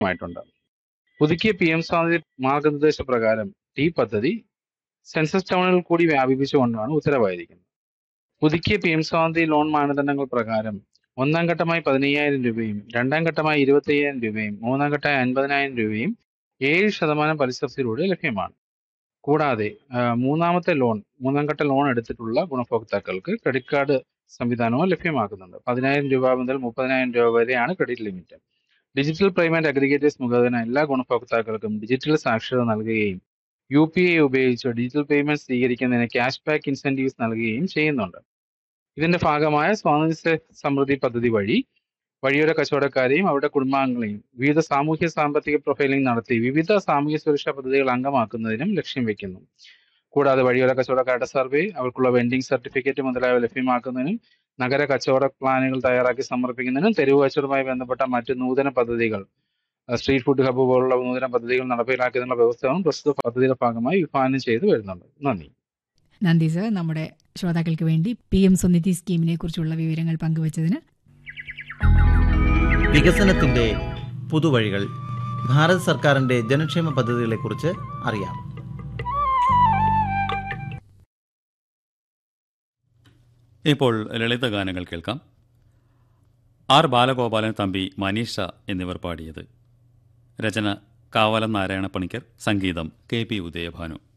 ആയിട്ടുണ്ട് പുതുക്കിയ P M സ്വാതന്ത്ര്യ മാർഗനിർദ്ദേശ പ്രകാരം ഈ പദ്ധതി സെൻസസ് ടൗണുകൾ കൂടി വ്യാപിപ്പിച്ചുകൊണ്ടാണ് ഉത്തരവായിരിക്കുന്നത് പുതുക്കിയ പി എം സ്വാതന്ത്ര്യ ലോൺ മാനദണ്ഡങ്ങൾ പ്രകാരം ഒന്നാം ഘട്ടമായി പതിനയ്യായിരം രൂപയും രണ്ടാം ഘട്ടമായി ഇരുപത്തി അയ്യായിരം രൂപയും മൂന്നാം ഘട്ടമായി അൻപതിനായിരം രൂപയും ഏഴ് ശതമാനം പലിശയിലൂടെ ലഭ്യമാണ് കൂടാതെ ആ, മൂന്നാമത്തെ ലോൺ മൂന്നാം ഘട്ട ലോൺ എടുത്തിട്ടുള്ള ഗുണഭോക്താക്കൾക്ക് ക്രെഡിറ്റ് കാർഡ് സംവിധാനവും ലഭ്യമാക്കുന്നുണ്ട് പതിനായിരം രൂപ മുതൽ മുപ്പതിനായിരം രൂപ വരെയാണ് credit limit digital payment aggregators മുഖേന എല്ലാ ഗുണഭോക്താക്കൾക്കും ഡിജിറ്റൽ സാക്ഷരത നൽകുകയും യു പി ഐ ഉപയോഗിച്ച് ഡിജിറ്റൽ പേയ്മെന്റ് സ്വീകരിക്കുന്നതിന് ക്യാഷ് ബാക്ക് ഇൻസെന്റീവ്സ് നൽകുകയും ചെയ്യുന്നുണ്ട് ഇതിന്റെ ഭാഗമായ സ്വാതന്ത്ര്യ സമൃദ്ധി പദ്ധതി വഴി വഴിയോര കച്ചവടക്കാരെയും അവരുടെ കുടുംബാംഗങ്ങളെയും വിവിധ സാമൂഹ്യ സാമ്പത്തിക പ്രൊഫൈലിംഗ് നടത്തി വിവിധ സാമൂഹ്യ സുരക്ഷാ പദ്ധതികൾ അംഗമാക്കുന്നതിനും ലക്ഷ്യം വെക്കുന്നു കൂടാതെ വഴിയോര കച്ചവടക്കാരുടെ സർവേ അവർക്കുള്ള വെൻഡിംഗ് സർട്ടിഫിക്കറ്റ് മുതലായവ ലഭ്യമാക്കുന്നതിനും നഗര കച്ചവട പ്ലാനുകൾ തയ്യാറാക്കി സമർപ്പിക്കുന്നതിനും തെരുവ് കച്ചവടവുമായി ബന്ധപ്പെട്ട മറ്റ് നൂതന പദ്ധതികൾ അഹ് സ്ട്രീറ്റ് ഫുഡ് ഹബ്ബ് പോലുള്ള നൂതന പദ്ധതികൾ നടപ്പിലാക്കുന്നതിനുള്ള വ്യവസ്ഥകളും പ്രസ്തുത പദ്ധതിയുടെ ഭാഗമായി വിഭാവനം ചെയ്തു വരുന്നുണ്ട് നന്ദി നന്ദി സർ നമ്മുടെ ശ്രോതാക്കൾക്ക് വേണ്ടി പി എം സ്വനിധി സ്കീമിനെ കുറിച്ചുള്ള വിവരങ്ങൾ പങ്കുവച്ചതിന് വികസനത്തിന്റെ പുതുവഴികൾ ഭാരത് സർക്കാരിന്റെ ജനക്ഷേമ പദ്ധതികളെക്കുറിച്ച് അറിയാം ഇപ്പോൾ ലളിത ഗാനങ്ങൾ കേൾക്കാം ആർ ബാലഗോപാലൻ തമ്പി മനീഷ എന്നിവർ പാടിയത് രചന കാവലം നാരായണ പണിക്കർ സംഗീതം കെ പി ഉദയഭാനു